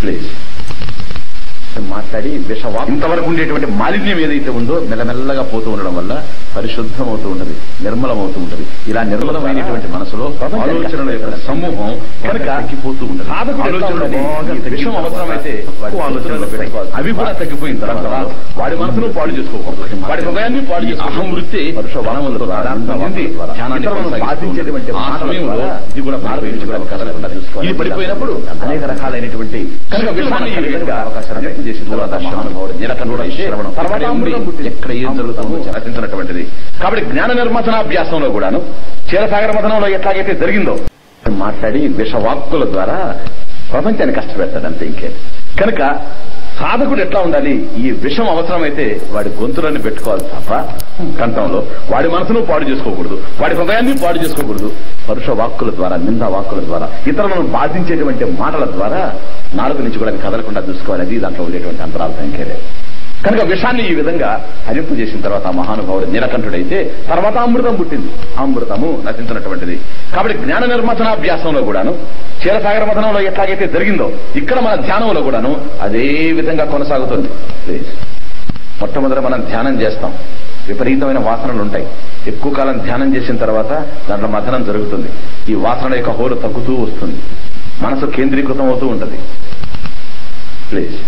Please మాట్లాడి విషవా ఇంతవరకు ఉండేటువంటి మాలిన్యం ఏదైతే ఉందో మెల్లమెల్లగా పోతూ ఉండడం వల్ల పరిశుద్ధం అవుతూ ఉంటది నిర్మలం అవుతూ ఉంటది ఇలా నిర్మలమైనటువంటి మనసులో ఆలోచనల యొక్క సమూహం కనుక తగ్గిపోతూ ఉంటది ఆలోచనలు బాగా విషయం అవసరమైతే తక్కువ ఆలోచనలు పెట్టుకోవాలి అవి కూడా తగ్గిపోయిన తర్వాత వాడి మనసును పాడు చేసుకోకూడదు వాడి హృదయాన్ని పాడు చేసుకో అహం వృత్తి వనములతో చెంది ధ్యానాన్ని కొనసాగిస్తూ ఆ సమయంలో ఇది కూడా ప్రారంభించుకోవడానికి కదలకుండా ఇది పడిపోయినప్పుడు అనేక రకాలైనటువంటి కనుక విషయాన్ని ఈ విధంగా అవకాశాలు చేసి దూరదర్శనం నిలకడ శ్రవణం తర్వాత ఎక్కడ ఏం జరుగుతుందో రచించినటువంటిది కాబట్టి జ్ఞాన నిర్మతనాభ్యాసంలో కూడాను క్షీరసాగర మథనంలో ఎట్లాగైతే జరిగిందో మాట్లాడి విషవాక్కుల ద్వారా ప్రపంచాన్ని కష్టపెడతాడు అంతే ఇంకే కనుక సాధకుడు ఎట్లా ఉండాలి ఈ విషం అవసరమైతే వాడి గొంతులన్నీ పెట్టుకోవాలి తప్ప కంఠంలో వాడి మనసును పాడు చేసుకోకూడదు వాడి హృదయాన్ని పాడు చేసుకోకూడదు పరుష వాక్కుల ద్వారా నిందా వాక్కుల ద్వారా ఇతరులను బాధించేటువంటి మాటల ద్వారా నాలుగు నుంచి కూడా కదలకుండా చూసుకోవాలి అది దాంట్లో ఉండేటువంటి అంతరార్థం ఇంకేదే కనుక విషాన్ని ఈ విధంగా హరింపు చేసిన తర్వాత ఆ మహానుభావుడు నీలకంఠుడైతే తర్వాత అమృతం పుట్టింది అమృతము నశించినటువంటిది కాబట్టి జ్ఞాన నిర్మతనాభ్యాసంలో కూడాను క్షీరసాగర మథనంలో ఎట్లాగైతే జరిగిందో ఇక్కడ మన ధ్యానంలో కూడాను అదే విధంగా కొనసాగుతుంది ప్లీజ్ మొట్టమొదట మనం ధ్యానం చేస్తాం విపరీతమైన వాసనలు ఉంటాయి ఎక్కువ కాలం ధ్యానం చేసిన తర్వాత దాంట్లో మథనం జరుగుతుంది ఈ వాసన యొక్క హోరు తగ్గుతూ వస్తుంది మనసు కేంద్రీకృతం అవుతూ ఉంటుంది ప్లీజ్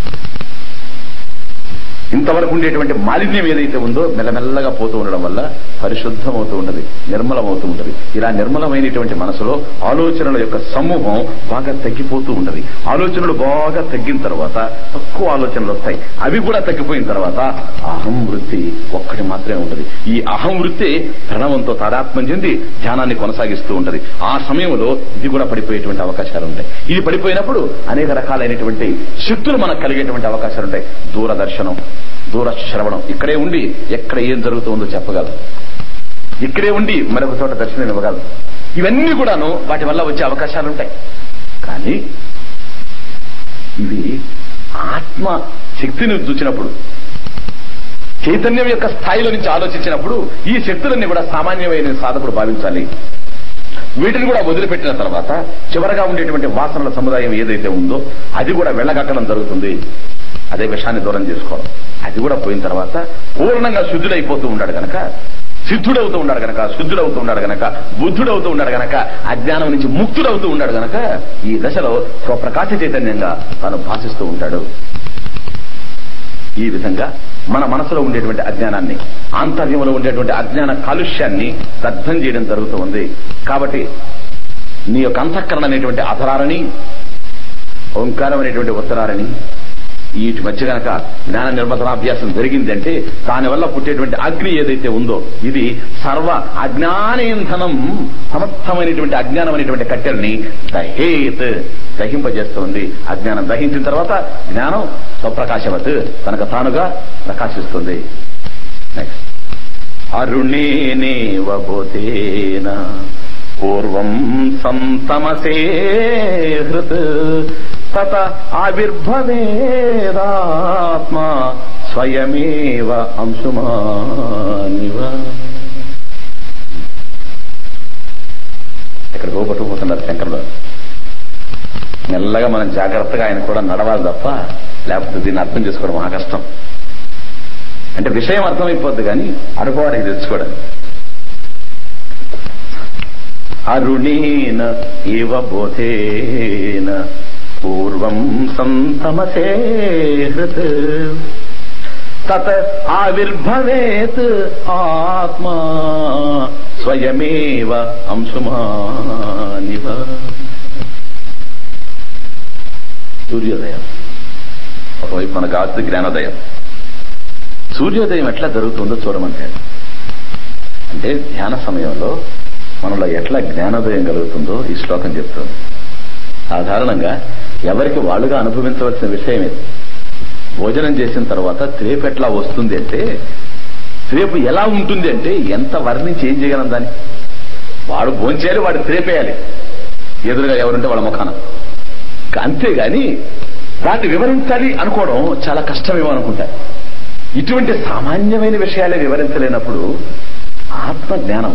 ఇంతవరకు ఉండేటువంటి మాలిన్యం ఏదైతే ఉందో మెల్లమెల్లగా పోతూ ఉండడం వల్ల పరిశుద్ధం అవుతూ ఉంటది నిర్మలం అవుతూ ఉంటది ఇలా నిర్మలమైనటువంటి మనసులో ఆలోచనల యొక్క సమూహం బాగా తగ్గిపోతూ ఉంటది ఆలోచనలు బాగా తగ్గిన తర్వాత తక్కువ ఆలోచనలు వస్తాయి అవి కూడా తగ్గిపోయిన తర్వాత అహం వృత్తి ఒక్కటి మాత్రమే ఉంటది ఈ అహం వృత్తి ప్రణవంతో తాదాత్మ్యం చెంది ధ్యానాన్ని కొనసాగిస్తూ ఉంటది ఆ సమయంలో ఇది కూడా పడిపోయేటువంటి అవకాశాలు ఉంటాయి ఇది పడిపోయినప్పుడు అనేక రకాలైనటువంటి శక్తులు మనకు కలిగేటువంటి అవకాశాలు ఉంటాయి దూరదర్శనం దూర శ్రవణం ఇక్కడే ఉండి ఎక్కడ ఏం జరుగుతుందో చెప్పగలరు ఇక్కడే ఉండి మరొక చోట దర్శనం ఇవ్వగలరు ఇవన్నీ కూడాను వాటి వల్ల వచ్చే అవకాశాలు ఉంటాయి కానీ ఇవి ఆత్మ శక్తిని చూచినప్పుడు చైతన్యం యొక్క స్థాయిలో నుంచి ఆలోచించినప్పుడు ఈ శక్తులన్నీ కూడా సామాన్యమైన సాధకుడు భావించాలి వీటిని కూడా వదిలిపెట్టిన తర్వాత చివరగా ఉండేటువంటి వాసనల సముదాయం ఏదైతే ఉందో అది కూడా వెళ్ళగట్టడం జరుగుతుంది అదే విషయాన్ని దూరం చేసుకోవడం అది కూడా పోయిన తర్వాత పూర్ణంగా శుద్ధుడైపోతూ ఉన్నాడు గనక సిద్ధుడవుతూ ఉన్నాడు గనక శుద్ధుడవుతూ ఉన్నాడు గనక బుద్ధుడవుతూ ఉన్నాడు గనక అజ్ఞానం నుంచి ముక్తుడవుతూ ఉన్నాడు గనక ఈ దశలో స్వప్రకాశ చైతన్యంగా తాను భాషిస్తూ ఉంటాడు ఈ విధంగా మన మనసులో ఉండేటువంటి అజ్ఞానాన్ని ఆంతర్యంలో ఉండేటువంటి అజ్ఞాన కాలుష్యాన్ని దగ్ధం చేయడం జరుగుతూ ఉంది కాబట్టి నీ యొక్క అంతఃకరణ అనేటువంటి అధరారని ఓంకారం అనేటువంటి ఉత్తరారని వీటి మధ్య గనక జ్ఞాన నిర్మతనాభ్యాసం జరిగిందంటే దానివల్ల పుట్టేటువంటి అగ్ని ఏదైతే ఉందో ఇది సర్వ అజ్ఞానేంధనం సమర్థమైనటువంటి అజ్ఞానం అనేటువంటి కట్టెల్ని దహేత్ దహింపజేస్తుంది అజ్ఞానం దహించిన తర్వాత జ్ఞానం స్వప్రకాశవత్ తనకు తానుగా ప్రకాశిస్తుంది నెక్స్ట్ అరుణేనేవ బోధేన పూర్వం సంతమసే హృత్ తత ఆవిర్భవేదాత్మా స్వయమేవ అంశుమానివ ఇక్కడ పట్టుకుపోతున్నారు శంకరులు మెల్లగా మనం జాగ్రత్తగా ఆయన కూడా నడవాలి తప్ప లేకపోతే దీన్ని అర్థం చేసుకోవడం ఆ కష్టం అంటే విషయం అర్థమైపోద్ది కానీ అనుభవానికి తెచ్చుకోవడం అరుణేన ఇవ బోధేన పూర్వం సంతమసే హృత్ తత ఆవిర్భవేత్ ఆత్మా స్వయమేవ అంశుమానివ సూర్యోదయం ఒకవైపు మన గాజు జ్ఞానోదయం సూర్యోదయం ఎట్లా జరుగుతుందో చూడమంటాడు అంటే ధ్యాన సమయంలో మనలో ఎట్లా జ్ఞానోదయం కలుగుతుందో ఈ శ్లోకం చెప్తుంది సాధారణంగా ఎవరికి వాళ్ళుగా అనుభవించవలసిన విషయం ఇది భోజనం చేసిన తర్వాత త్రేపు ఎట్లా వస్తుంది అంటే త్రేపు ఎలా ఉంటుంది అంటే ఎంత వర్ణించి ఏం చేయగలం దాన్ని వాడు భోంచేయాలి వాడు త్రేపేయాలి ఎదురుగా ఎవరుంటే వాళ్ళ ముఖాన అంతేగాని దాన్ని వివరించాలి అనుకోవడం చాలా కష్టమేమో అనుకుంటారు ఇటువంటి సామాన్యమైన విషయాలే వివరించలేనప్పుడు ఆత్మ జ్ఞానం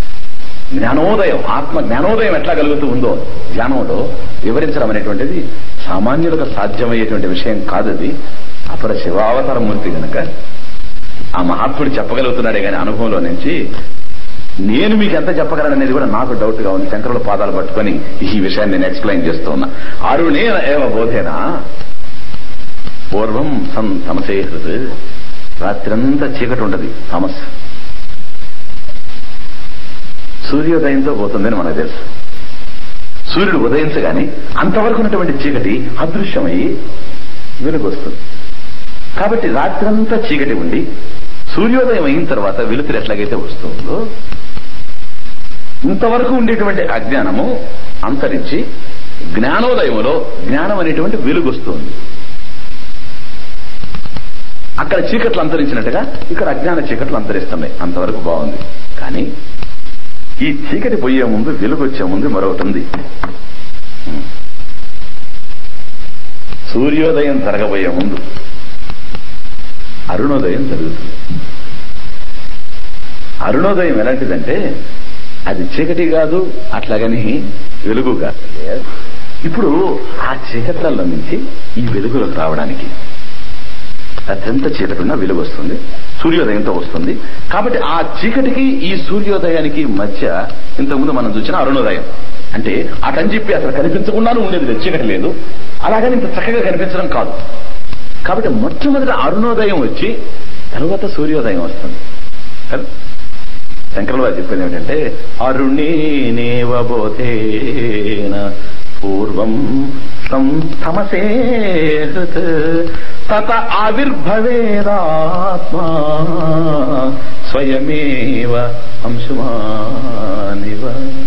జ్ఞానోదయం ఆత్మ జ్ఞానోదయం ఎట్లా కలుగుతూ ఉందో ధ్యానంలో వివరించడం అనేటువంటిది సామాన్యులకు సాధ్యమయ్యేటువంటి విషయం కాదది అపర శివావతార మూర్తి గనక ఆ మహాత్ముడు చెప్పగలుగుతున్నాడే గాని అనుభవంలో నుంచి నేను మీకు ఎంత చెప్పగలను అనేది కూడా నాకు డౌట్ గా ఉంది శంకరుల పాదాలు పట్టుకొని ఈ విషయాన్ని నేను ఎక్స్ప్లెయిన్ చేస్తూ ఉన్నా అరుణే ఏవ బోధేనా పూర్వం సం తమసేహృత్ రాత్రంతా చీకటి ఉంటది తమస్ సూర్యోదయంతో పోతుందని మనకు తెలుసు సూర్యుడు ఉదయించగానే అంతవరకు ఉన్నటువంటి చీకటి అదృశ్యమయ్యి వెలుగు వస్తుంది కాబట్టి రాత్రంతా చీకటి ఉండి సూర్యోదయం అయిన తర్వాత వెలుతురు ఎట్లాగైతే వస్తుందో ఇంతవరకు ఉండేటువంటి అజ్ఞానము అంతరించి జ్ఞానోదయములో జ్ఞానం అనేటువంటి వెలుగు వస్తుంది అక్కడ చీకట్లు అంతరించినట్టుగా ఇక్కడ అజ్ఞాన చీకట్లు అంతరిస్తున్నాయి అంతవరకు బాగుంది కానీ ఈ చీకటి పోయే ముందు వెలుగు వచ్చే ముందు మరొకటి ఉంది సూర్యోదయం జరగబోయే ముందు అరుణోదయం జరుగుతుంది అరుణోదయం ఎలాంటిదంటే అది చీకటి కాదు అట్లాగని వెలుగు కాదు ఇప్పుడు ఆ చీకట్లలో నుంచి ఈ వెలుగులోకి రావడానికి అత్యంత చీకటి ఉన్న వెలుగు వస్తుంది సూర్యోదయంతో వస్తుంది కాబట్టి ఆ చీకటికి ఈ సూర్యోదయానికి మధ్య ఇంతకుముందు మనం చూసిన అరుణోదయం అంటే అటని చెప్పి అసలు కనిపించకుండానే ఉండేది లేదు చీకటి లేదు అలాగని ఇంత చక్కగా కనిపించడం కాదు కాబట్టి మొట్టమొదటి అరుణోదయం వచ్చి తర్వాత సూర్యోదయం వస్తుంది కదా? శంకరుల వారు చెప్పేది ఏమిటంటే అరుణేనేవబోధేన పూర్వం సంతమసేహృత్ తత ఆవిర్భవేదాత్మా స్వయమేవ అంశుమానివ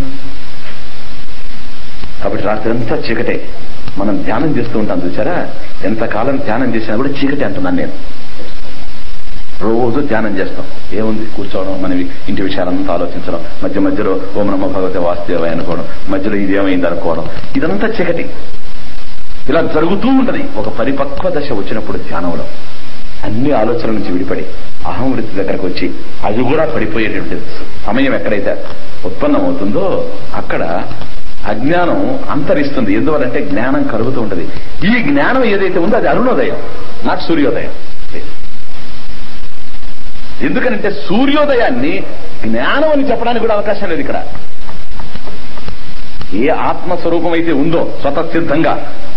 కాబట్టి రాత్రి అంతా చీకటే మనం ధ్యానం చేస్తూ ఉంటాం చూసారా ఎంతకాలం ధ్యానం చేసినా కూడా చీకటి అంటున్నాను నేను రోజు ధ్యానం చేస్తాం ఏముంది కూర్చోవడం మన ఇంటి విషయాలంతా ఆలోచించడం మధ్య మధ్యలో ఓం నమ భగవతి వాస్తవ అనుకోవడం మధ్యలో ఇది ఏమైంది అనుకోవడం ఇదంతా చీకటి ఇలా జరుగుతూ ఉంటది ఒక పరిపక్వ దశ వచ్చినప్పుడు ధ్యానంలో అన్ని ఆలోచనల నుంచి విడిపడి అహం వృత్తి దగ్గరకు వచ్చి అది కూడా పడిపోయేటువంటి సమయం ఎక్కడైతే ఉత్పన్నమవుతుందో అక్కడ అజ్ఞానం అంతరిస్తుంది ఎందువలంటే జ్ఞానం కలుగుతూ ఉంటది ఈ జ్ఞానం ఏదైతే ఉందో అది అరుణోదయం నాకు సూర్యోదయం ఎందుకనంటే సూర్యోదయాన్ని జ్ఞానం అని చెప్పడానికి కూడా అవకాశం లేదు ఇక్కడ ఏ ఆత్మస్వరూపం అయితే ఉందో స్వతసిద్ధంగా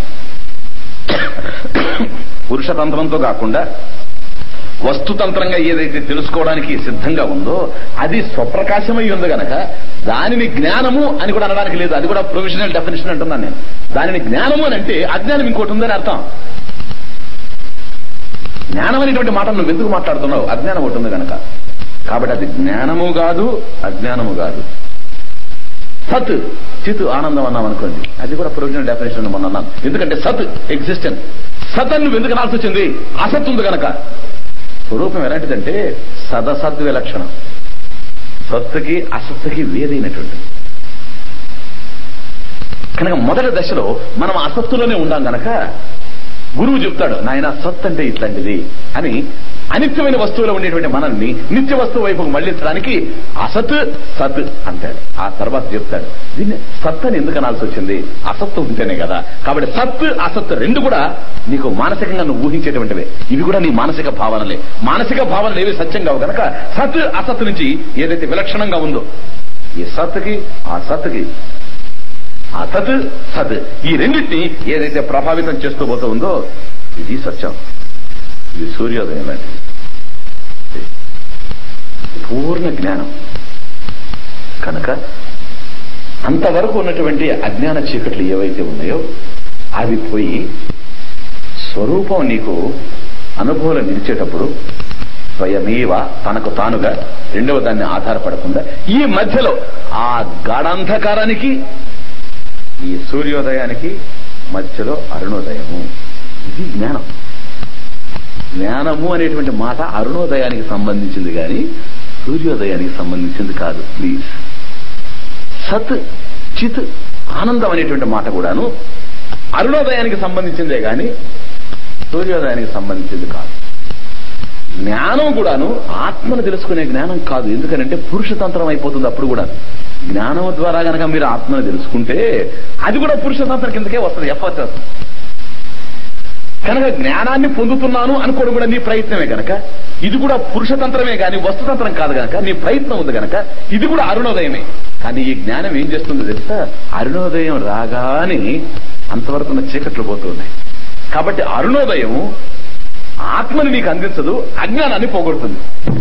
పురుషతంత్రంతో కాకుండా వస్తుతంత్రంగా ఏదైతే తెలుసుకోవడానికి సిద్ధంగా ఉందో అది స్వప్రకాశమై ఉంది గనక దానిని జ్ఞానము అని కూడా అనడానికి లేదు అది కూడా ప్రొవిజనల్ డెఫినేషన్ అంటున్నాను నేను దానిని జ్ఞానము అని అంటే అజ్ఞానం ఇంకోటి ఉందని అర్థం జ్ఞానం అనేటువంటి మాట నువ్వు ఎందుకు మాట్లాడుతున్నావు అజ్ఞానం ఒకటి ఉంది గనక కాబట్టి అది జ్ఞానము కాదు అజ్ఞానము కాదు సత్ చిత్ ఆనందం అన్నాం అనుకోండి అది కూడా ప్రొవిజనల్ డెఫినేషన్ మొన్న అన్నాను ఎందుకంటే సత్ ఎగ్జిస్టెన్స్ సత్ అని నువ్వు ఎందుకు అనాల్సి వచ్చింది అసత్ ఉంది గనక స్వరూపం ఎలాంటిదంటే సదసద్ విలక్షణం సత్తుకి అసత్తుకి వేరైనటువంటి కనుక మొదటి దశలో మనం అసత్తులోనే ఉండాం గనక గురువు చెప్తాడు నాయన సత్ అంటే ఇట్లాంటిది అని అనిత్యమైన వస్తువులో ఉండేటువంటి మనల్ని నిత్య వస్తువు వైపు మళ్లించడానికి అసత్ సత్ అంటాడు ఆ తర్వాత చెప్తాడు దీన్ని సత్ అని ఎందుకు అనాల్సి వచ్చింది అసత్తు ఉంటేనే కదా కాబట్టి సత్ అసత్ రెండు కూడా నీకు మానసికంగా నువ్వు ఊహించేటువంటివే ఇవి కూడా నీ మానసిక భావనలే మానసిక భావనలు ఏవి సత్యం కావు కనుక సత్ అసత్ నుంచి ఏదైతే విలక్షణంగా ఉందో ఈ సత్కి ఆ సత్కి ఆ సత్ సత్ ఈ రెండింటిని ఏదైతే ప్రభావితం చేస్తూ పోతూ ఉందో ఇది సత్యం ఇది సూర్యోదయం లాంటిది పూర్ణ జ్ఞానం కనుక అంతవరకు ఉన్నటువంటి అజ్ఞాన చీకట్లు ఏవైతే ఉన్నాయో అవి పోయి స్వరూపం నీకు అనుభవం నిలిచేటప్పుడు స్వయమేవ తనకు తానుగా రెండవ దాన్ని ఆధారపడకుండా ఈ మధ్యలో ఆ గాఢాంధకారానికి ఈ సూర్యోదయానికి మధ్యలో అరుణోదయము ఇది జ్ఞానం జ్ఞానము అనేటువంటి మాట అరుణోదయానికి సంబంధించింది కానీ సూర్యోదయానికి సంబంధించింది కాదు ప్లీజ్ సత్ చిత్ ఆనందం అనేటువంటి మాట కూడాను అరుణోదయానికి సంబంధించిందే గాని సూర్యోదయానికి సంబంధించింది కాదు జ్ఞానం కూడాను ఆత్మను తెలుసుకునే జ్ఞానం కాదు ఎందుకనంటే పురుషతంత్రం అయిపోతుంది అప్పుడు కూడా జ్ఞానం ద్వారా గనక మీరు ఆత్మను తెలుసుకుంటే అది కూడా పురుషతంత్రం కిందకే వస్తుంది ఎఫర్ట్ కనుక జ్ఞానాన్ని పొందుతున్నాను అనుకోవడం కూడా నీ ప్రయత్నమే గనక ఇది కూడా పురుషతంత్రమే గాని వస్తుతంత్రం కాదు గనక నీ ప్రయత్నం ఉంది గనక ఇది కూడా అరుణోదయమే కానీ ఈ జ్ఞానం ఏం చేస్తుందో తెలుసా అరుణోదయం రాగానే అంతవరకు ఉన్న చీకట్లు పోతున్నాయి కాబట్టి అరుణోదయం ఆత్మని నీకు అందించదు అజ్ఞానాన్ని పోగొడుతుంది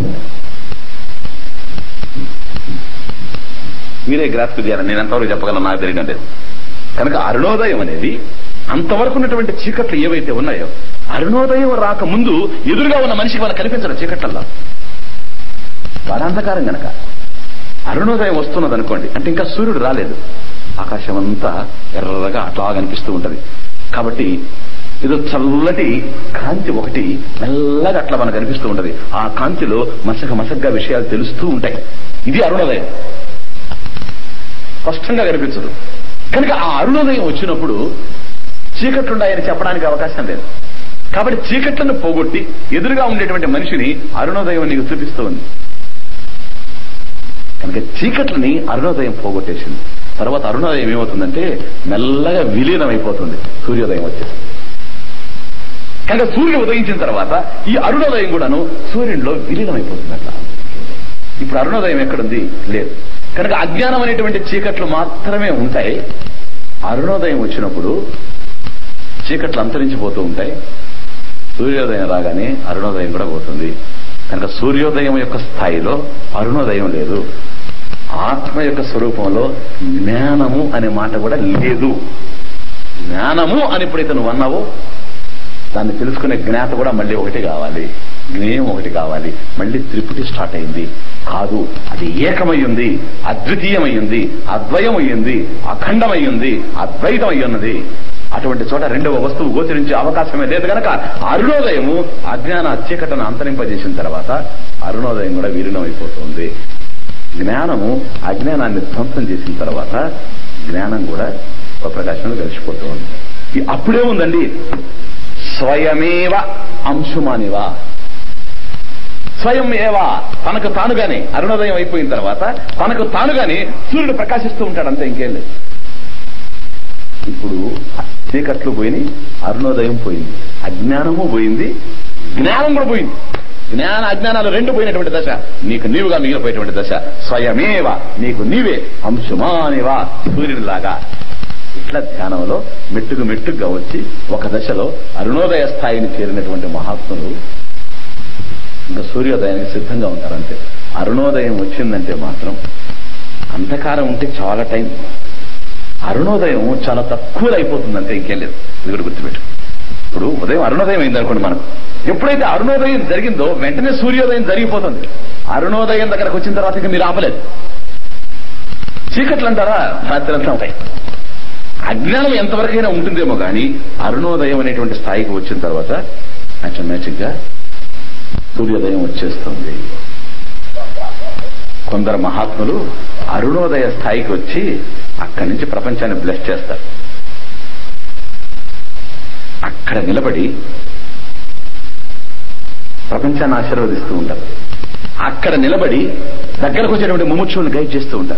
మీరే గ్రాఫ్క్ చేయాలి నేను ఎంతవరకు చెప్పగలను నాకు తెలియడం లేదు కనుక అరుణోదయం అనేది అంతవరకు ఉన్నటువంటి చీకట్లు ఏవైతే ఉన్నాయో అరుణోదయం రాకముందు ఎదురుగా ఉన్న మనిషికి మనకు కనిపించడం చీకట్లల్లో వాడు అంధకారం గనక అరుణోదయం వస్తున్నది అనుకోండి అంటే ఇంకా సూర్యుడు రాలేదు ఆకాశం అంతా ఎర్రగా అట్లా కనిపిస్తూ ఉంటది కాబట్టి ఏదో చల్లటి కాంతి ఒకటి మెల్లగా అట్లా మనకు కనిపిస్తూ ఉంటది ఆ కాంతిలో మసక మసగ్గా విషయాలు తెలుస్తూ ఉంటాయి ఇది అరుణోదయం స్పష్టంగా కనిపించదు కనుక ఆ అరుణోదయం వచ్చినప్పుడు చీకట్లున్నాయని చెప్పడానికి అవకాశం లేదు కాబట్టి చీకట్లను పోగొట్టి ఎదురుగా ఉండేటువంటి మనిషిని అరుణోదయం నీకు చూపిస్తూ ఉంది కనుక చీకట్లని అరుణోదయం పోగొట్టేసింది తర్వాత అరుణోదయం ఏమవుతుందంటే మెల్లగా విలీనం అయిపోతుంది సూర్యోదయం వచ్చేసి కనుక సూర్యుడు ఉదయించిన తర్వాత ఈ అరుణోదయం కూడాను సూర్యుడిలో విలీనం అయిపోతుంది అట్లా ఇప్పుడు అరుణోదయం ఎక్కడుంది లేదు కనుక అజ్ఞానం అనేటువంటి చీకట్లు మాత్రమే ఉంటాయి అరుణోదయం వచ్చినప్పుడు చీకట్లు అంతరించిపోతూ ఉంటాయి సూర్యోదయం రాగానే అరుణోదయం కూడా పోతుంది కనుక సూర్యోదయం యొక్క స్థాయిలో అరుణోదయం లేదు ఆత్మ యొక్క స్వరూపంలో జ్ఞానము అనే మాట కూడా లేదు జ్ఞానము అని ఎప్పుడైతే నువ్వు అన్నావో దాన్ని తెలుసుకునే జ్ఞాత కూడా మళ్ళీ ఒకటి కావాలి జ్ఞేయం ఒకటి కావాలి మళ్ళీ త్రిపుటి స్టార్ట్ అయింది కాదు అది ఏకమయ్యింది అద్వితీయమయ్యింది అద్వయమయ్యింది అఖండమయ్యింది అద్వైతం అయ్యున్నది అటువంటి చోట రెండవ వస్తువు గోచరించే అవకాశమే లేదు గనక అరుణోదయము అజ్ఞాన చీకటను అంతరింపజేసిన తర్వాత అరుణోదయం కూడా విలీనం అయిపోతుంది జ్ఞానము అజ్ఞానాన్ని ధ్వంసం చేసిన తర్వాత జ్ఞానం కూడా ఒక ప్రకాశంలో కలిసిపోతూ ఉంది ఈ అప్పుడే ఉందండి స్వయమేవ అంశుమానివా స్వయం ఏవా తనకు తానుగానే అరుణోదయం అయిపోయిన తర్వాత తనకు తానుగానే సూర్యుడు ప్రకాశిస్తూ ఉంటాడు అంతే ఇంకేం లేదు ఇప్పుడు చీకట్లు పోయినాయి అరుణోదయం పోయింది అజ్ఞానము పోయింది జ్ఞానం కూడా పోయింది జ్ఞాన అజ్ఞానాలు రెండు పోయినటువంటి దశ నీకు నీవుగా మిగిలిపోయేటువంటి దశ స్వయమేవ నీకు నీవే అంశుమానివా సూర్యునిలాగా ఇట్లా ధ్యానంలో మెట్టుకు మెట్టుగా వచ్చి ఒక దశలో అరుణోదయ స్థాయిని చేరినటువంటి మహాత్ములు ఇంకా సూర్యోదయానికి సిద్ధంగా ఉంటారంతే అరుణోదయం వచ్చిందంటే మాత్రం అంధకారం ఉంటే చాలా టైం అరుణోదయం చాలా తక్కువలో అయిపోతుంది అంతే ఇంకేం లేదు ఇది కూడా గుర్తుపెట్టు ఇప్పుడు ఉదయం అరుణోదయం అయింది అనుకోండి మనం ఎప్పుడైతే అరుణోదయం జరిగిందో వెంటనే సూర్యోదయం జరిగిపోతుంది అరుణోదయం దగ్గరకు వచ్చిన తర్వాత ఇక మీరు ఆపలేదు చీకట్లు అంటారా రాత్రి అంతా ఉంటాయి అజ్ఞానం ఎంతవరకైనా ఉంటుందేమో కానీ అరుణోదయం అనేటువంటి స్థాయికి వచ్చిన తర్వాత ఆటోమేటిక్ గా సూర్యోదయం వచ్చేస్తుంది కొందరు మహాత్ములు అరుణోదయ స్థాయికి వచ్చి అక్కడి నుంచి ప్రపంచాన్ని బ్లెస్ చేస్తారు అక్కడ నిలబడి ప్రపంచాన్ని ఆశీర్వదిస్తూ ఉంటారు అక్కడ నిలబడి దగ్గరకు వచ్చేటువంటి ముముక్షువుని గైడ్ చేస్తూ ఉంటారు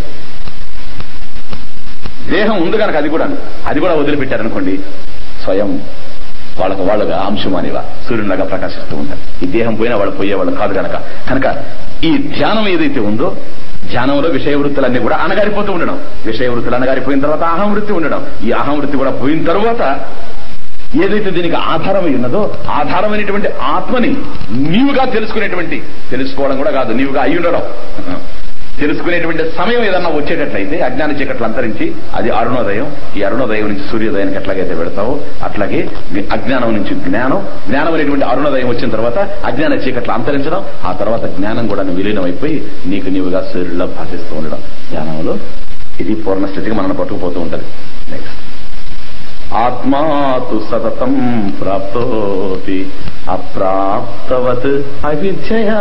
దేహం ఉంది కనుక అది కూడా అది కూడా వదిలిపెట్టారనుకోండి స్వయం వాళ్ళకు వాళ్ళుగా అంశమానిగా సూర్యునిలాగా ప్రకాశిస్తూ ఉంటారు ఈ దేహం పోయినా వాళ్ళు పోయేవాళ్ళు కాదు కనుక కనుక ఈ ధ్యానం ఏదైతే ఉందో ధ్యానంలో విషయ వృత్తులన్నీ కూడా అనగారిపోతూ ఉండడం విషయ వృత్తులు అనగారిపోయిన తర్వాత అహం వృత్తి ఉండడం ఈ అహం వృత్తి కూడా పోయిన తర్వాత ఏదైతే దీనికి ఆధారమై ఉన్నదో ఆధారమైనటువంటి ఆత్మని నీవుగా తెలుసుకునేటువంటి తెలుసుకోవడం కూడా కాదు నీవుగా అయి ఉండడం తెలుసుకునేటువంటి సమయం ఏదన్నా వచ్చేటట్లయితే అజ్ఞాన చీకట్లు అంతరించి అది అరుణోదయం ఈ అరుణోదయం నుంచి సూర్యోదయానికి ఎట్లాగైతే పెడతావో అట్లాగే అజ్ఞానం నుంచి జ్ఞానం జ్ఞానం అనేటువంటి అరుణోదయం వచ్చిన తర్వాత అజ్ఞాన చీకట్లు అంతరించడం ఆ తర్వాత జ్ఞానం కూడా విలీనం అయిపోయి నీకు నీవుగా సూర్యుడిలో భాషిస్తూ ఉండడం జ్ఞానంలో ఇది పూర్ణ స్థితికి మనల్ని పట్టుకుపోతూ ఉంటది నెక్స్ట్ ఆత్మాతు సతతం ప్రాప్తోతి అప్రాప్తవత్ అవిద్యయా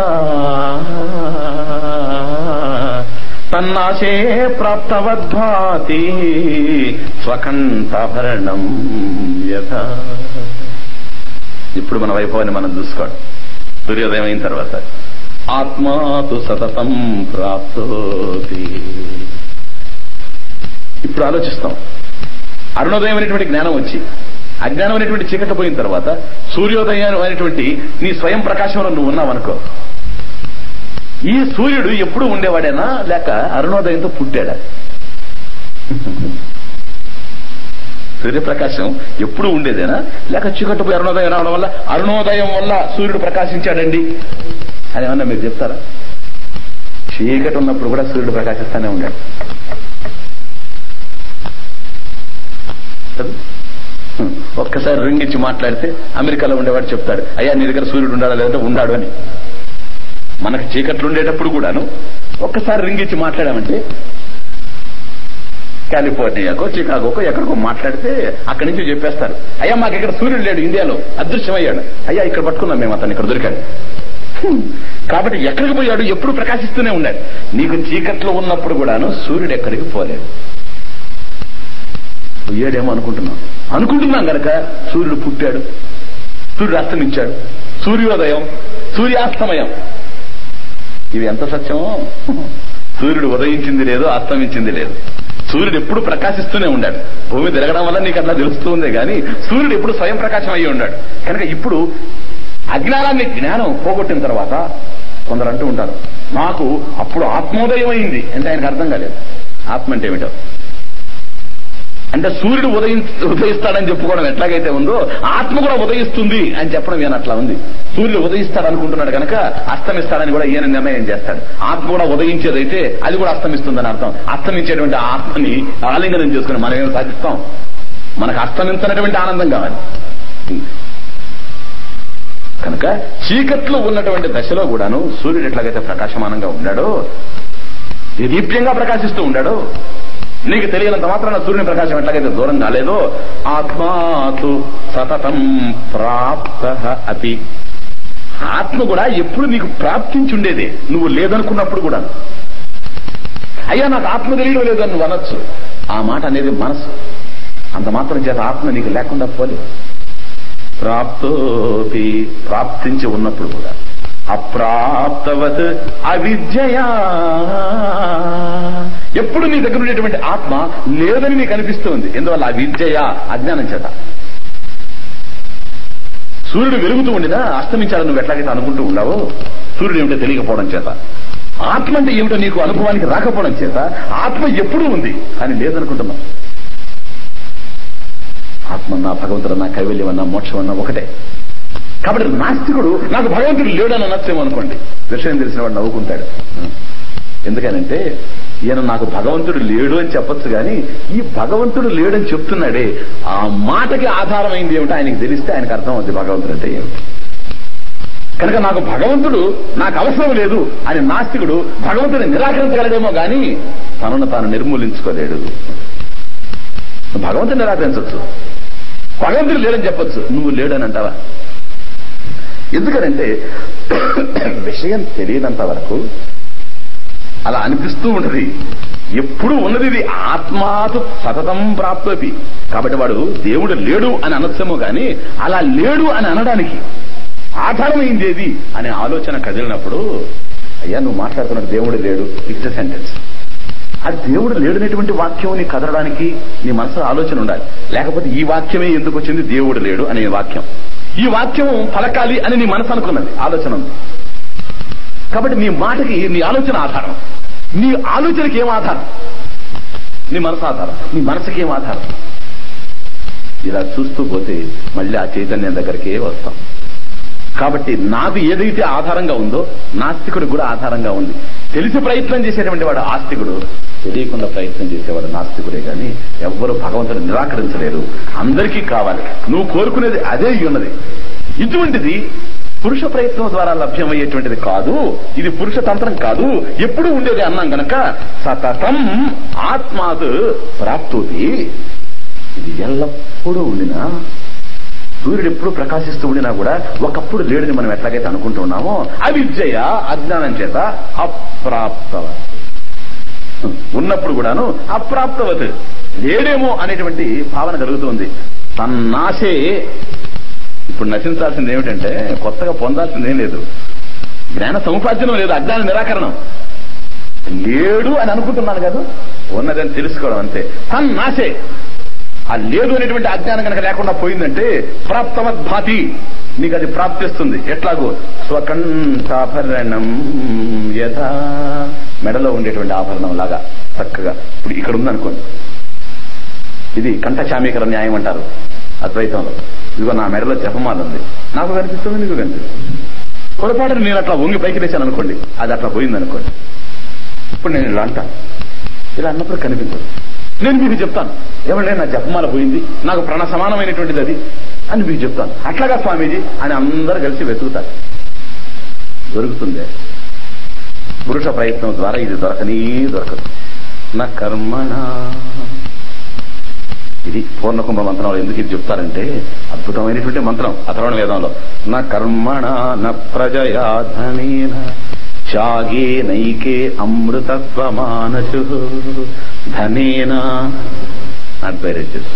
తన్నాశే ప్రాప్తవద్భాతి స్వకంఠాభరణం యథ ఇప్పుడు మన వైభవాన్ని మనం చూసుకోండి సూర్యోదయం అయిన తర్వాత ఆత్మాతు సతతం ప్రాప్తోతి ఇప్పుడు ఆలోచిస్తాం అరుణోదయం అనేటువంటి జ్ఞానం వచ్చి అజ్ఞానం అనేటువంటి చీకట పోయిన తర్వాత సూర్యోదయం అనేటువంటి నీ స్వయం ప్రకాశంలో నువ్వు ఉన్నావనుకో ఈ సూర్యుడు ఎప్పుడు ఉండేవాడేనా లేక అరుణోదయంతో పుట్టాడా సూర్యప్రకాశం ఎప్పుడు ఉండేదేనా లేక చీకటి పోయి అరుణోదయం రావడం వల్ల అరుణోదయం వల్ల సూర్యుడు ప్రకాశించాడండి అని ఏమన్నా మీరు చెప్తారా చీకటి ఉన్నప్పుడు కూడా సూర్యుడు ప్రకాశిస్తానే ఉన్నాడు కదా? హ్మ్. ఒక్కసారి రింగిచ్చి మాట్లాడితే అమెరికాలో ఉండేవాడు చెప్తాడు అయ్యా నీ దగ్గర సూర్యుడు ఉండాలా లేదంటే ఉండాడు అని మనకు చీకట్లు ఉండేటప్పుడు కూడాను ఒక్కసారి రింగిచ్చి మాట్లాడామంటే కాలిఫోర్నియాకో చికాగోకో ఎక్కడికో మాట్లాడితే అక్కడి నుంచి చెప్పేస్తారు అయ్యా మాకు ఇక్కడ సూర్యుడు లేడు ఇండియాలో అదృశ్యమయ్యాడు అయ్యా ఇక్కడ పట్టుకున్నాం మేము అతను ఇక్కడ దొరికాడు హ్మ్. కాబట్టి ఎక్కడికి పోయాడు ఎప్పుడు ప్రకాశిస్తూనే ఉన్నాడు నీకు చీకట్లో ఉన్నప్పుడు కూడాను సూర్యుడు ఎక్కడికి పోలేడు పోయాడేమో అనుకుంటున్నాం అనుకుంటున్నాం గనక సూర్యుడు పుట్టాడు సూర్యుడు అస్తమించాడు సూర్యోదయం సూర్యాస్తమయం ఇవి ఎంత సత్యమో సూర్యుడు ఉదయించింది లేదు అస్తమించింది లేదు సూర్యుడు ఎప్పుడు ప్రకాశిస్తూనే ఉన్నాడు భూమి తిరగడం వల్ల నీకు అట్లా తెలుస్తూ ఉందే గాని సూర్యుడు ఎప్పుడు స్వయం ప్రకాశం అయ్యి ఉన్నాడు కనుక ఇప్పుడు అజ్ఞానాన్ని జ్ఞానం పోగొట్టిన తర్వాత కొందరు అంటూ ఉంటారు నాకు అప్పుడు ఆత్మోదయం అయింది అంటే ఆయనకు అర్థం కాలేదు ఆత్మ అంటే ఏమిటో అంటే సూర్యుడు ఉదయి ఉదయిస్తాడని చెప్పుకోవడం ఎట్లాగైతే ఉందో ఆత్మ కూడా ఉదయిస్తుంది అని చెప్పడం ఈయన అట్లా ఉంది సూర్యుడు ఉదయిస్తాడు అనుకుంటున్నాడు కనుక అస్తమిస్తాడని కూడా ఈయన నిర్ణయం చేస్తాడు ఆత్మ కూడా ఉదయించేదైతే అది కూడా అస్తమిస్తుందని అర్థం అస్తమించేటువంటి ఆ ఆత్మని ఆలింగనం చేసుకుని మనం ఏం సాధిస్తాం మనకు అస్తమించినటువంటి ఆనందం కావాలి కనుక చీకట్లో ఉన్నటువంటి దశలో కూడాను సూర్యుడు ఎట్లాగైతే ప్రకాశమానంగా ఉన్నాడో దీప్యంగా ప్రకాశిస్తూ ఉన్నాడో నీకు తెలియనంత మాత్రాన సూర్యుని ప్రకాశం ఎట్లాగైతే దూరం కాలేదో ఆత్మాతు సతతం ప్రాప్త అతి ఆత్మ కూడా ఎప్పుడు నీకు ప్రాప్తించి ఉండేదే నువ్వు లేదనుకున్నప్పుడు కూడా అయ్యా నాకు ఆత్మ తెలియడం లేదని నువ్వు అనొచ్చు ఆ మాట అనేది మనసు అంత మాత్రం చేత ఆత్మ నీకు లేకుండా పోలేదు ప్రాప్తోపి ప్రాప్తించి ఉన్నప్పుడు కూడా అప్రాప్తవత్ అవిద్యయా ఎప్పుడు నీ దగ్గర ఉండేటువంటి ఆత్మ లేదని నీకు అనిపిస్తుంది ఎందువల్ల అవిద్యయా అజ్ఞానం చేత సూర్యుడు వెలుగుతూ ఉండినా అస్తమించాలని నువ్వు ఎట్లాగైతే అనుకుంటూ ఉన్నావో సూర్యుడు ఏమిటో తెలియకపోవడం చేత ఆత్మ అంటే ఏమిటో నీకు అనుభవానికి రాకపోవడం చేత ఆత్మ ఎప్పుడూ ఉంది కానీ లేదనుకుంటున్నావు ఆత్మన్నా భగవంతుడన్నా కైవల్యమన్నా మోక్షమన్నా ఒకటే కాబట్టి నాస్తికుడు నాకు భగవంతుడు లేడని అనొచ్చేమో అనుకోండి విషయం తెలిసిన వాడు నవ్వుకుంటాడు ఎందుకనంటే ఈయన నాకు భగవంతుడు లేడు అని చెప్పొచ్చు కానీ ఈ భగవంతుడు లేడని చెప్తున్నాడే ఆ మాటకి ఆధారమైంది ఏమిటో ఆయనకి తెలిస్తే ఆయనకు అర్థం అవుతుంది భగవంతుడు అంటే ఏమిటి కనుక నాకు భగవంతుడు నాకు అవసరం లేదు అని నాస్తికుడు భగవంతుడిని నిరాకరించగలడేమో గాని తనను తాను నిర్మూలించుకోలేడు భగవంతుని నిరాకరించవచ్చు భగవంతుడు లేడని చెప్పొచ్చు నువ్వు లేడని అంటావా ఎందుకనంటే విషయం తెలియనంత వరకు అలా అనిపిస్తూ ఉంటది ఎప్పుడు ఉన్నది ఇది ఆత్మాతు సతతం ప్రాప్తోపి కాబట్టి వాడు దేవుడు లేడు అని అనొచ్చేమో గాని అలా లేడు అని అనడానికి ఆధారమైంది ఏది అనే ఆలోచన కదిలినప్పుడు అయ్యా నువ్వు మాట్లాడుతున్నట్టు దేవుడు లేడు ఇట్స్ సెంటెన్స్ అది దేవుడు లేడనేటువంటి వాక్యం నీ కదలడానికి నీ మనసులో ఆలోచన ఉండాలి లేకపోతే ఈ వాక్యమే ఎందుకు వచ్చింది దేవుడు లేడు అనే వాక్యం ఈ వాక్యం పలకాలి అని నీ మనసు అనుకున్నది ఆలోచన ఉంది కాబట్టి నీ మాటకి నీ ఆలోచన ఆధారం నీ ఆలోచనకి ఏం ఆధారం నీ మనసు ఆధారం నీ మనసుకి ఏం ఆధారం ఇలా చూస్తూ పోతే మళ్ళీ ఆ చైతన్యం దగ్గరికి వస్తాం కాబట్టి నాది ఏదైతే ఆధారంగా ఉందో నాస్తికుడు కూడా ఆధారంగా ఉంది తెలిసి ప్రయత్నం చేసేటువంటి వాడు ఆస్తికుడు తెలియకుండా ప్రయత్నం చేసేవాడు నాస్తికుడే గాని ఎవ్వరు భగవంతుని నిరాకరించలేరు అందరికీ కావాలి నువ్వు కోరుకునేది అదే అయి ఉన్నది ఇటువంటిది పురుష ప్రయత్నం ద్వారా లభ్యమయ్యేటువంటిది కాదు ఇది పురుష తంత్రం కాదు ఎప్పుడు ఉండేది అన్నాం గనక సతతం ఆత్మాత్ ప్రాప్తోతి ఇది ఎల్లప్పుడూ ఉండినా సూర్యుడు ఎప్పుడు ప్రకాశిస్తూ ఉండినా కూడా ఒకప్పుడు లేడని మనం ఎట్లాగైతే అనుకుంటూ ఉన్నామో అవిద్యయ అజ్ఞానం చేత అప్రాప్తవ ఉన్నప్పుడు కూడాను అప్రాప్తవత్ లేడేమో అనేటువంటి భావన కలుగుతుంది తన్నాశే ఇప్పుడు నశించాల్సింది ఏమిటంటే కొత్తగా పొందాల్సింది ఏం లేదు జ్ఞాన సముపార్జనం లేదు అజ్ఞాన నిరాకరణం లేడు అని అనుకుంటున్నాను కదా ఉన్నదని తెలుసుకోవడం అంతే తన్నాశే ఆ లేదు అనేటువంటి అజ్ఞానం కనుక లేకుండా పోయిందంటే ప్రాప్తవత్ భాతి నీకు అది ప్రాప్తిస్తుంది ఎట్లాగో స్వకంఠాభరణం యథా మెడలో ఉండేటువంటి ఆభరణం లాగా చక్కగా ఇప్పుడు ఇక్కడ ఉందనుకోండి ఇది కంఠశామీకర న్యాయం అంటారు అద్వైతంలో ఇదిగో నా మెడలో జపమాల ఉంది నాకు కనిపిస్తుంది నీకు కనిపిస్తుంది పొరపాటున నేను అట్లా వంగి పైకి వేశాను అనుకోండి అది అట్లా పోయింది అనుకోండి ఇప్పుడు నేను ఇలా అంటాను ఇలా అన్నప్పుడు కనిపించదు నేను మీకు చెప్తాను ఏమంటే నా జపమాల పోయింది నాకు ప్రాణ సమానమైనటువంటిది అది అని మీకు చెప్తాను అట్లాగా స్వామీజీ అని అందరు కలిసి వెతుకుతారు దొరుకుతుంది పురుష ప్రయత్నం ద్వారా ఇది దొరకనీ దొరకదు నా కర్మణ ఇది పూర్ణకుంభ మంత్రంలో ఎందుకు ఇది చెప్తారంటే అద్భుతమైనటువంటి మంత్రం అథర్వణ వేదంలో నా కర్మణ న ప్రజయా ధనేన త్యాగే నైకే అమృతత్వమానసు ధనేన నాట్ బై రిచెస్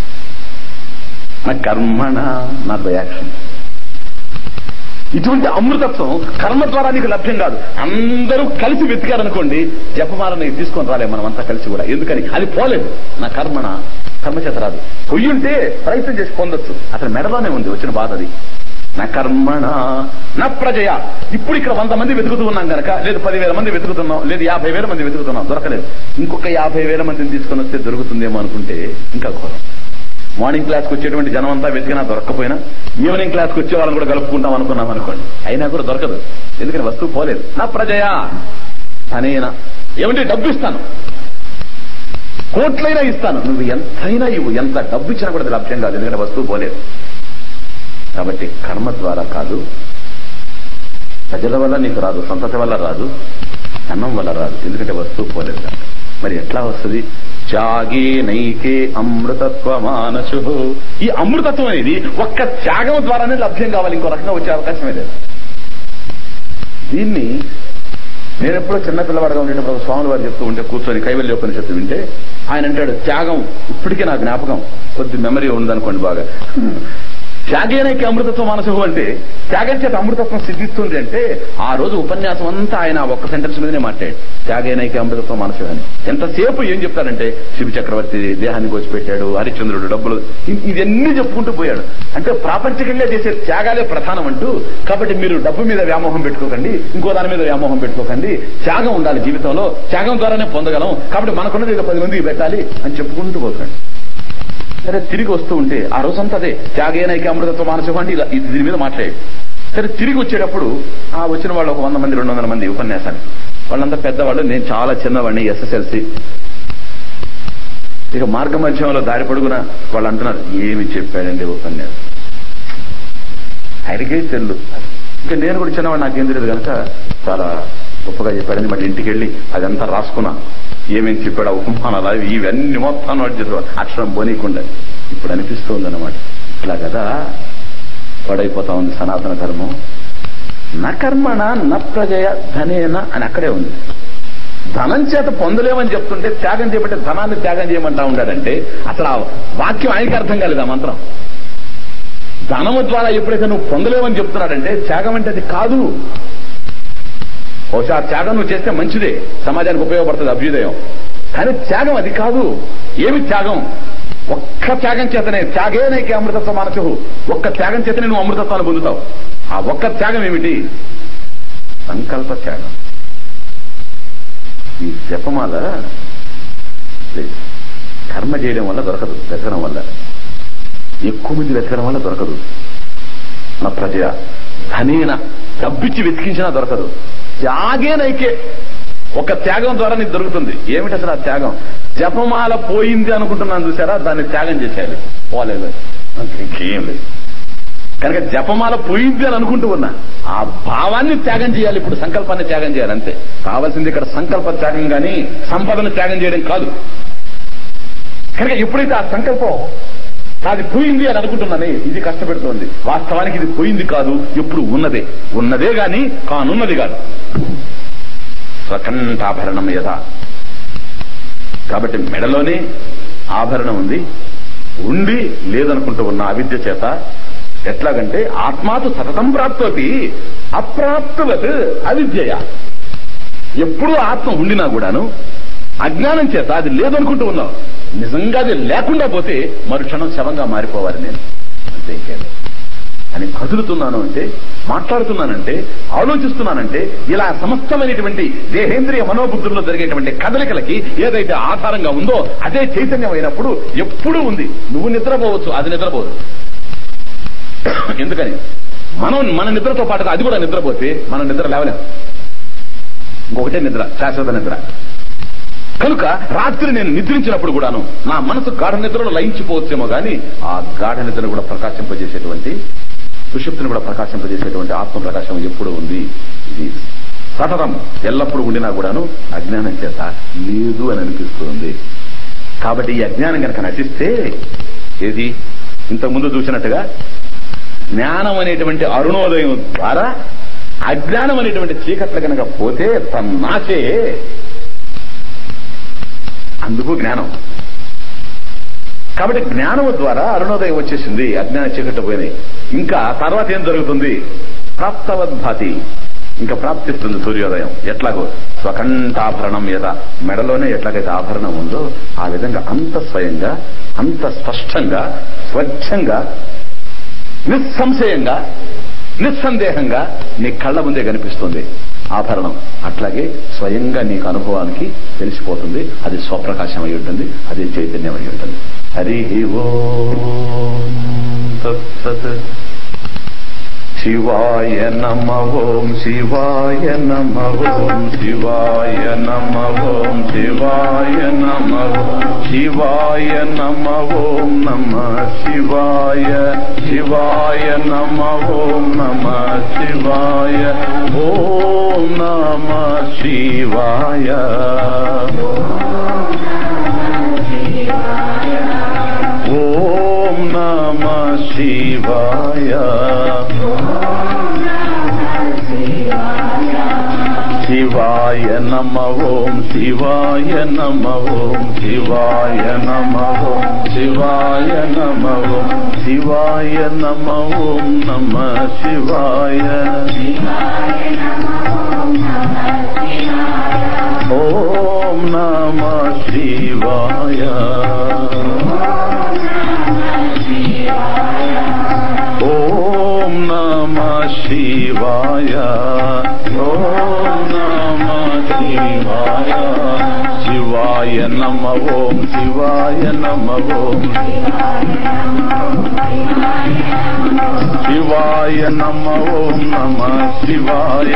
నా కర్మణ నాట్ బై యాక్షన్ ఇటువంటి అమృతత్వం కర్మ ద్వారా నీకు లభ్యం కాదు అందరూ కలిసి వెతికారనుకోండి జపమాలని తీసుకొని రాలే మనం అంతా కలిసి కూడా ఎందుకని అది పోలేదు నా కర్మణ కర్మ చేత రాదు పొయ్యుంటే ప్రయత్నం చేసి పొందొచ్చు అసలు మెడలోనే ఉంది వచ్చిన బాధ అది నా కర్మణ నా ప్రజయ ఇప్పుడు ఇక్కడ వంద మంది వెతుకుతూ ఉన్నాం గనక లేదు పదివేల మంది వెతుకుతున్నాం లేదు యాభై వేల మంది వెతుకుతున్నాం దొరకలేదు ఇంకొక యాభై వేల మందిని తీసుకొని వస్తే దొరుకుతుందేమో అనుకుంటే ఇంకా ఘోరం మార్నింగ్ క్లాస్కి వచ్చేటువంటి జనం అంతా వెతికినా దొరకపోయినా ఈవినింగ్ క్లాస్కి వచ్చే వాళ్ళని కూడా కలుపుకుంటాం అనుకున్నాం అనుకోండి అయినా కూడా దొరకదు ఎందుకని వస్తువు పోలేదు నా ప్రజయా అనేనా ఏమంటే డబ్బు ఇస్తాను కోట్లైనా ఇస్తాను నువ్వు ఎంతైనా ఇవ్వు ఎంత డబ్బు ఇచ్చినా కూడా అది లభ్యం కాదు ఎందుకంటే వస్తువు పోలేదు కాబట్టి కర్మ ద్వారా కాదు ప్రజల వల్ల నీకు రాదు సంతతి వల్ల రాదు అన్నం వల్ల రాదు ఎందుకంటే వస్తువు పోలేదు కనుక. మరి ఎట్లా వస్తుంది త్యాగే నైకే అమృతత్వ మానసు ఈ అమృతత్వం అనేది ఒక్క త్యాగం ద్వారానే లభ్యం కావాలి ఇంకో రకంగా వచ్చే అవకాశమే లేదు దీన్ని నేను ఎప్పుడో చిన్న పిల్లవాడుగా ఉండేటప్పుడు స్వాములు వారు చెప్తూ ఉంటే కూర్చొని కైవల్య ఉపనిషత్తు వింటే ఆయన అంటాడు త్యాగం ఇప్పటికీ నా జ్ఞాపకం కొద్ది మెమరీ ఉందనుకోండి బాగా త్యాగేనైకి అమృతత్వం మనసు అంటే త్యాగం చేత అమృతత్వం సిద్ధిస్తుంది అంటే ఆ రోజు ఉపన్యాసం అంతా ఆయన ఒక్క సెంటెన్స్ మీదనే మాట్లాడు త్యాగేనైకి అమృతత్వం మనసు అని ఎంతసేపు ఏం చెప్తారంటే శివ చక్రవర్తి దేహాన్ని కోసిపెట్టాడు హరిశ్చంద్రుడు డబ్బులు ఇ- ఇవన్నీ చెప్పుకుంటూ పోయాడు అంటే ప్రాపంచికంగా చేసే త్యాగాలే ప్రధానం అంటూ కాబట్టి మీరు డబ్బు మీద వ్యామోహం పెట్టుకోకండి ఇంకో దాని మీద వ్యామోహం పెట్టుకోకండి త్యాగం ఉండాలి జీవితంలో త్యాగం ద్వారానే పొందగలం కాబట్టి మనకున్నది ఏదో పది మందికి పెట్టాలి అని చెప్పుకుంటూ పోకండి సరే తిరిగి వస్తూ ఉంటే ఆ రోజంతా అదే త్యాగేనైక అమృతత్వ మానసం అంటే ఇలా ఇది దీని మీద మాట్లాడి సరే తిరిగి వచ్చేటప్పుడు ఆ వచ్చిన వాళ్ళు ఒక వంద మంది రెండు వందల మంది ఉపన్యాసానికి వాళ్ళంతా పెద్దవాళ్ళు నేను చాలా చిన్నవాడిని ఎస్ఎస్ఎల్సి ఇక మార్గ మధ్యంలో దారి పొడుగున వాళ్ళు అంటున్నారు ఏమి చెప్పాడండి ఉపన్యాసం ఆయనకే తెల్లు ఇంకా నేను కూడా చిన్నవాడు నాకేం తెలియదు కనుక చాలా గొప్పగా చెప్పాడని మళ్ళీ ఇంటికి వెళ్ళి అదంతా రాసుకున్నా ఏమేమి చెప్పాడు ఆ ఉపమానాలు అవి ఇవన్నీ మొత్తం నోట్ చేసేవాడు అక్షరం పోనీయకుండా ఇప్పుడు అనిపిస్తుంది అనమాట ఇట్లా కదా పడైపోతా ఉంది సనాతన ధర్మం నా కర్మణ న ప్రజయ ధనేన అని అక్కడే ఉంది ధనం చేత పొందలేమని చెప్తుంటే త్యాగం చేయబట్టే ధనాన్ని త్యాగం చేయమంటా ఉన్నాడంటే అసలు ఆ వాక్యం ఆయనకి అర్థం కాలేదు ఆ మంత్రం ధనము ద్వారా ఎప్పుడైతే నువ్వు పొందలేవని చెప్తున్నాడంటే త్యాగం అంటే అది కాదు బహుశా ఆ త్యాగం నువ్వు చేస్తే మంచిదే సమాజానికి ఉపయోగపడుతుంది అభ్యుదయం కానీ త్యాగం అది కాదు ఏమి త్యాగం ఒక్క త్యాగం చేతనే త్యాగేనైకే అమృతత్వ మానసు ఒక్క త్యాగం చేతనే నువ్వు అమృతత్వాన్ని పొందుతావు ఆ ఒక్క త్యాగం ఏమిటి సంకల్ప త్యాగం ఈ జపమాల ప్లీజ్ కర్మ చేయడం వల్ల దొరకదు వెతకడం వల్ల ఎక్కువ మంది వెతకడం వల్ల దొరకదు నా ప్రజ ధనేన డబ్బిచ్చి వెతికించినా దొరకదు త్యాగేనైకే ఒక త్యాగం ద్వారా నీకు దొరుకుతుంది ఏమిటి అసలు ఆ త్యాగం జపమాల పోయింది అనుకుంటున్నాను చూసారా దాన్ని త్యాగం చేసేయాలి పోలేదు ఇంకేం లేదు కనుక జపమాల పోయింది అని అనుకుంటూ ఉన్నా ఆ భావాన్ని త్యాగం చేయాలి ఇప్పుడు సంకల్పాన్ని త్యాగం చేయాలి అంతే కావాల్సింది ఇక్కడ సంకల్ప త్యాగం గాని సంపదను త్యాగం చేయడం కాదు కనుక ఎప్పుడైతే ఆ సంకల్పం నాది పోయింది అని అనుకుంటున్నానే ఇది కష్టపెడుతోంది వాస్తవానికి ఇది పోయింది కాదు ఎప్పుడు ఉన్నదే ఉన్నదే గాని కానున్నది కాదు స్వకంఠాభరణం యథ కాబట్టి మెడలోనే ఆభరణం ఉంది ఉండి లేదనుకుంటూ ఉన్న అవిద్య చేత ఎట్లాగంటే ఆత్మాతు సతతం ప్రాప్తోపి అప్రాప్తవత్ అవిద్యయ ఎప్పుడూ ఆత్మ ఉండినా కూడాను అజ్ఞానం చేత అది లేదనుకుంటూ ఉన్నావు నిజంగా అది లేకుండా పోతే మరుక్షణం శవంగా మారిపోవాలి నేను అంతే ఇంకేం లేదు. అని కదులుతున్నాను అంటే మాట్లాడుతున్నానంటే ఆలోచిస్తున్నానంటే ఇలా సమస్తమైనటువంటి దేహేంద్రియ మనోబుద్ధుల్లో జరిగేటువంటి కదలికలకి ఏదైతే ఆధారంగా ఉందో అదే చైతన్యం అయినప్పుడు ఎప్పుడూ ఉంది నువ్వు నిద్రపోవచ్చు అది నిద్రపోదు ఎందుకని మనం మన నిద్రతో పాటుగా అది కూడా నిద్రపోతే మనం నిద్ర లేవలేం ఇంకొకటే నిద్ర శాశ్వత నిద్ర కనుక రాత్రి నేను నిద్రించినప్పుడు కూడాను నా మనసు గాఢ నిద్రలో లయించిపోవచ్చేమో గాని ఆ గాఢ నిద్రను కూడా ప్రకాశింపజేసేటువంటి సుషుప్తిని కూడా ప్రకాశింపజేసేటువంటి ఆత్మ ప్రకాశం ఎప్పుడూ ఉంది ఇది సతతం ఎల్లప్పుడూ ఉండినా కూడాను అజ్ఞానం చేత లేదు అని అనిపిస్తుంది కాబట్టి ఈ అజ్ఞానం కనుక నశిస్తే ఏది ఇంతకు ముందు చూసినట్టుగా జ్ఞానం అనేటువంటి అరుణోదయం ద్వారా అజ్ఞానం అనేటువంటి చీకట్లు కనుక పోతే తన్నాచే అందుకు జ్ఞానం కాబట్టి జ్ఞానము ద్వారా అరుణోదయం వచ్చేసింది అజ్ఞాన చీకట్లు పోయినాయి ఇంకా తర్వాత ఏం జరుగుతుంది ప్రాప్తవద్భాతి ఇంకా ప్రాప్తిస్తుంది సూర్యోదయం ఎట్లాగో స్వకంఠాభరణం యథ మెడలోనే ఎట్లాగైతే ఆభరణం ఉందో ఆ విధంగా అంత స్వయంగా అంత స్పష్టంగా స్వచ్ఛంగా నిస్సంశయంగా నిస్సందేహంగా నీ కళ్ళ ముందే కనిపిస్తుంది ఆభరణం అట్లాగే స్వయంగా నీకు అనుభవానికి తెలిసిపోతుంది అది స్వప్రకాశం అయి ఉంటుంది అది చైతన్యం అయి ఉంటుంది హరి ఓం తత్సత్ శివాయ నమ ఓం శివాయ నమ ఓం శివాయ నమ ఓం శివాయ నమ ఓం శివాయ నమ ఓం నమ శివాయ శివాయ నమ ఓం నమ శివాయ ఓం నమ శివాయ ఓం నమ శివాయ శివాయ నమ ఓం శివాయ నమ ఓం శివాయ నమ ఓం శివాయ నమ ఓం శివాయ నమ ఓం నమ శివాయ ఓం నమ శివాయ ఓం నమ శివాయ ఓం నమ శివాయ శివాయ నమ ఓం శివాయ నమ ఓం శివాయ నమ ఓం నమ శివాయ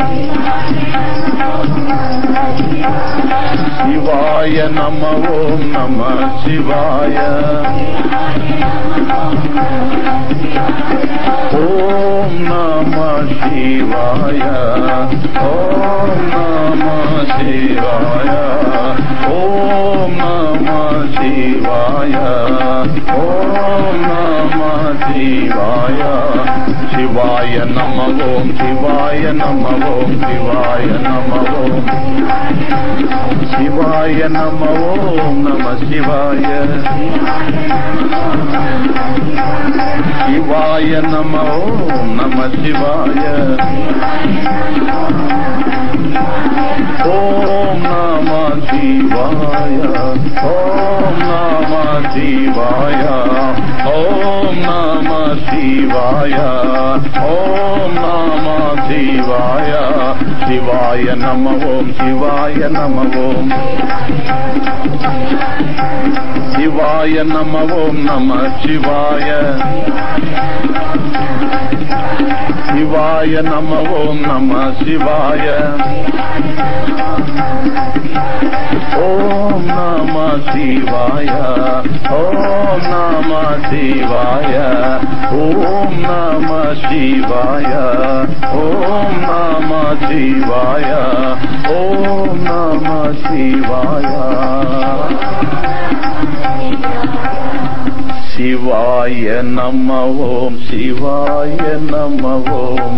శివాయ నమ ఓం నమ శివాయ ఓం నమ శివాయ ఓం నమ శివాయ ఓం నమ శివాయ ఓం నమ శివాయ శివాయ నమ ఓం శివాయ నమ ఓం శివాయ నమ ఓం శివాయ నమ ఓం నమ శివాయ శివాయ నమ ఓం నమ శివాయ ఓం నమ శివాయ ఓం నమ శివాయ ఓం నమ శివాయ ఓం నమ శివాయ శివాయ నమ ఓం శివాయ నమ ఓం శివాయ నమ ఓం నమ శివాయ శివాయ నమ ఓం నమ శివాయ ఓం నమ శివాయ ఓం నమ శివాయ ఓం నమ శివాయ ఓం నమ శివాయ ఓం నమ శివాయ శివాయ నమ ఓం శివాయ నమ ఓం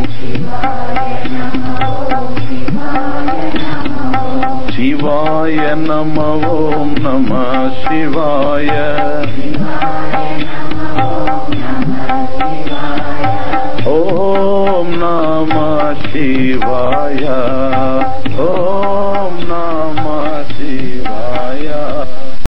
శివాయ నమ ఓం నమ శివాయ